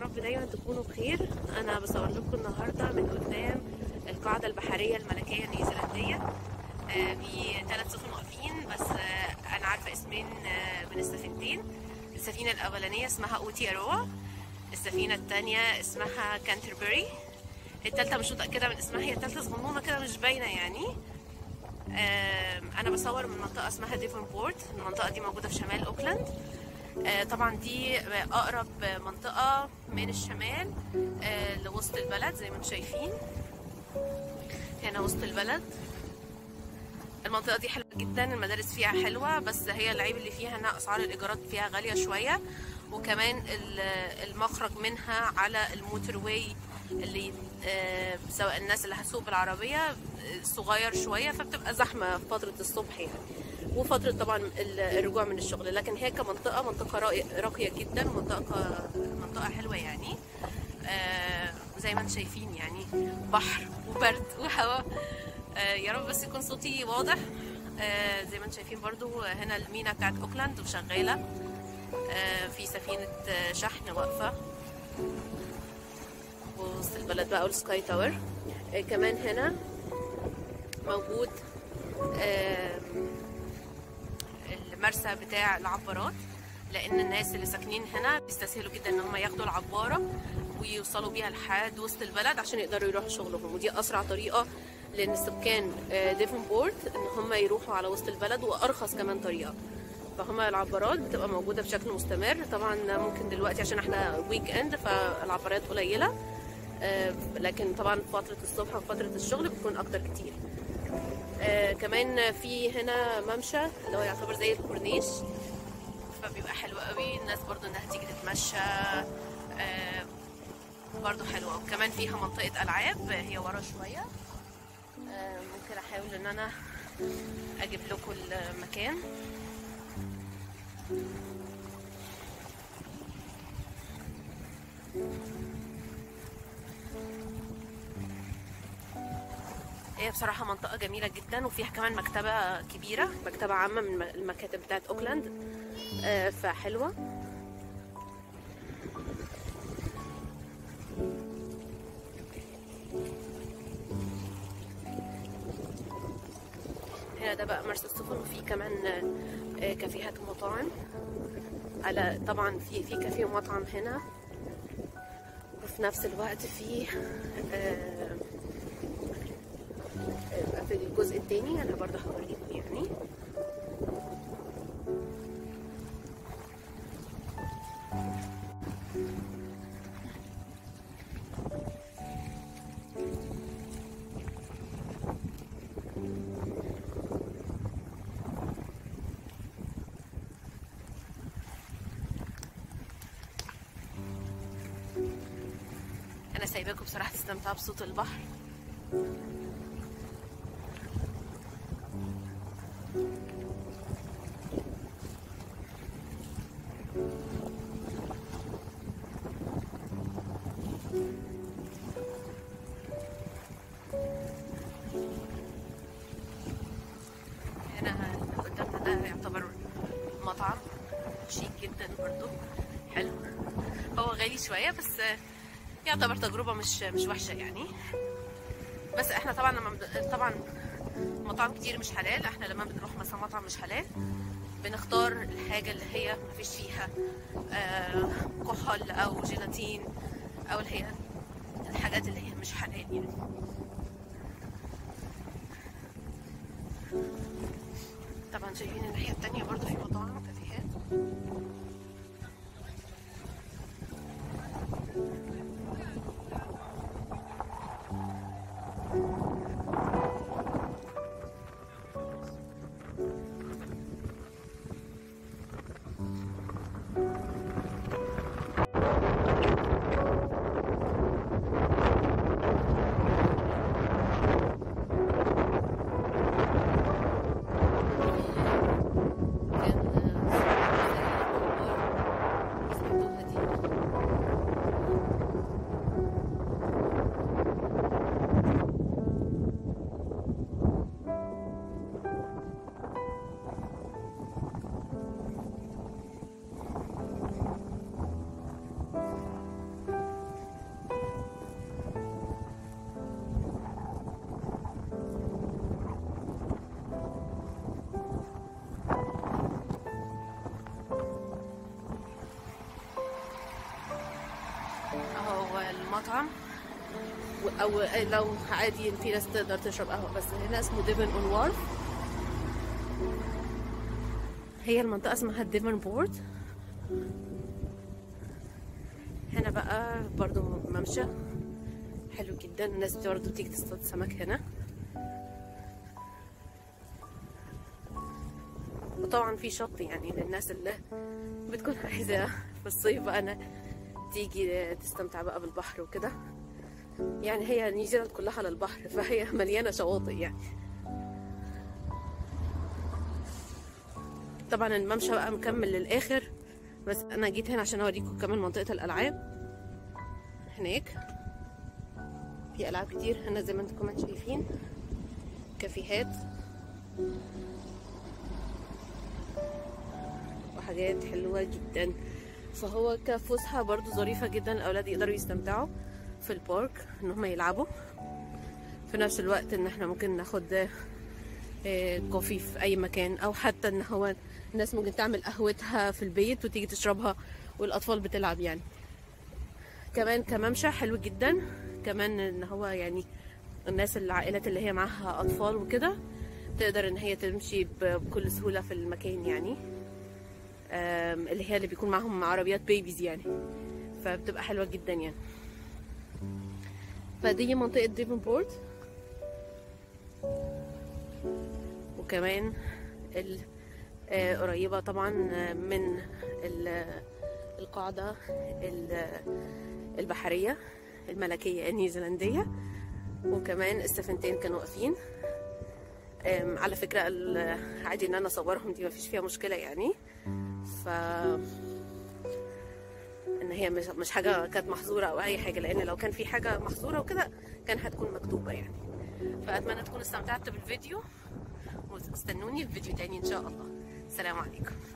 رب دايما تكونوا بخير انا بصور لكم النهارده من قدام القاعده البحريه الملكيه النيوزيلنديه آه، في ثلاث سفن واقفين بس آه، انا عارفه اسمين آه، من السفينتين السفينه الاولانيه اسمها اوتي اروا السفينه الثانيه اسمها كانتربري الثالثه مش متاكده من اسمها هي الثالثه صغنونه كده مش باينه يعني آم، انا بصور من منطقه اسمها ديفونبورت المنطقه دي موجوده في شمال اوكلاند آه، طبعا دي اقرب منطقه من الشمال آه، لوسط البلد زي ما انتم شايفين هنا وسط البلد المنطقه دي حلوه جدا المدارس فيها حلوه بس هي العيب اللي فيها انها اسعار الايجارات فيها غاليه شويه وكمان ال- المخرج منها على الموتور واي اللي آه، سواء الناس اللي هتسوق بالعربيه آه، صغير شويه فبتبقى زحمه في فتره الصبح يعني وفتره طبعا ال- الرجوع من الشغل لكن هي كمنطقه منطقه راقية- راقيه جدا منطقه منطقه حلوه يعني آه، زي ما انتم شايفين يعني بحر وبرد وهواء آه، يا رب بس يكون صوتي واضح آه، زي ما انتم شايفين برضو هنا المينا بتاعت اوكلاند وشغاله آه، في سفينه آه، شحن واقفه وسط البلد بقى والسكاي تاور آه، كمان هنا موجود آم، المرسى بتاع العبارات لان الناس اللي ساكنين هنا بيستسهلوا جدا ان هم ياخدوا العباره ويوصلوا بيها لحد وسط البلد عشان يقدروا يروحوا شغلهم ودي اسرع طريقه لان السكان آه، ديفونبورت ان هم يروحوا على وسط البلد وارخص كمان طريقه فهم العبارات بتبقى موجوده بشكل مستمر طبعا ممكن دلوقتي عشان احنا ويك اند فالعبارات قليله آه، لكن طبعا فتره الصبح وفتره الشغل بتكون اكتر كتير آه، كمان في هنا ممشى اللي هو يعتبر زي الكورنيش فبيبقى حلو قوي الناس برضو انها تيجي تتمشى آه، برضو حلوة وكمان فيها منطقة ألعاب هي ورا شوية آه، ممكن أحاول إن أنا أجيب لكم المكان هي بصراحة منطقة جميلة جدا وفيها كمان مكتبة كبيرة مكتبة عامة من المكاتب بتاعت أوكلاند آه، فحلوة هنا ده بقى مرسى السفن وفي كمان آه، كافيهات ومطاعم على طبعا في في كافيه ومطعم هنا وفي نفس الوقت في آه، في الجزء التاني انا برضه هوريكم يعني انا سايباكم بصراحه تستمتعوا بصوت البحر هنا اللي قدامنا ده يعتبر مطعم شيك جدا برضو حلو هو غالي شوية بس يعتبر تجربة مش مش وحشة يعني بس احنا طبعا لما بن- طبعا مطاعم كتير مش حلال احنا لما بنروح مثلا مطعم مش حلال بنختار الحاجة اللي هي مفيش فيها آه، كحول او جيلاتين او اللي هي الحاجات اللي هي مش حلال يعني طبعا شايفين الناحية التانية برضو في مطاعم وكافيهات كان مطعم و- او لو عادي في ناس تقدر تشرب قهوه بس هنا اسمه ديفن اون وارف هي المنطقه اسمها ديفن بورد هنا بقى برضو ممشى حلو جدا الناس برضو بتيجي تصطاد سمك هنا وطبعا في شط يعني للناس اللي بتكون عايزة في الصيف بقى أنا تيجي تستمتع بقى بالبحر وكده يعني هي نيوزيلاند كلها على البحر فهي مليانة شواطئ يعني طبعا الممشى بقى مكمل للآخر بس أنا جيت هنا عشان أوريكم كمان منطقة الألعاب هناك في ألعاب كتير هنا زي ما انتم كمان شايفين كافيهات وحاجات حلوة جدا فهو كفسحة برضو ظريفة جدا الأولاد يقدروا يستمتعوا في البارك إن هم يلعبوا في نفس الوقت إن احنا ممكن ناخد آه، كوفي في أي مكان أو حتى إن هو الناس ممكن تعمل قهوتها في البيت وتيجي تشربها والأطفال بتلعب يعني كمان كممشى حلو جدا كمان ان هو يعني الناس العائلات اللي هي معاها اطفال وكده تقدر ان هي تمشي ب- بكل سهوله في المكان يعني آم، اللي هي اللي بيكون معاهم عربيات بيبيز يعني فبتبقى حلوه جدا يعني فدي منطقه ديفنبورت وكمان ال- آه، قريبه طبعا من ال- القاعده ال- البحريه الملكيه النيوزيلنديه وكمان السفينتين كانوا واقفين أم، على فكرة ال- عادي ان انا اصورهم دي مفيش فيها مشكلة يعني ف ان هي مش مش حاجة كانت محظورة او اي حاجة لان لو كان في حاجة محظورة وكده كان هتكون مكتوبة يعني فاتمنى تكونوا استمتعتوا بالفيديو واستنوني في فيديو تاني ان شاء الله السلام عليكم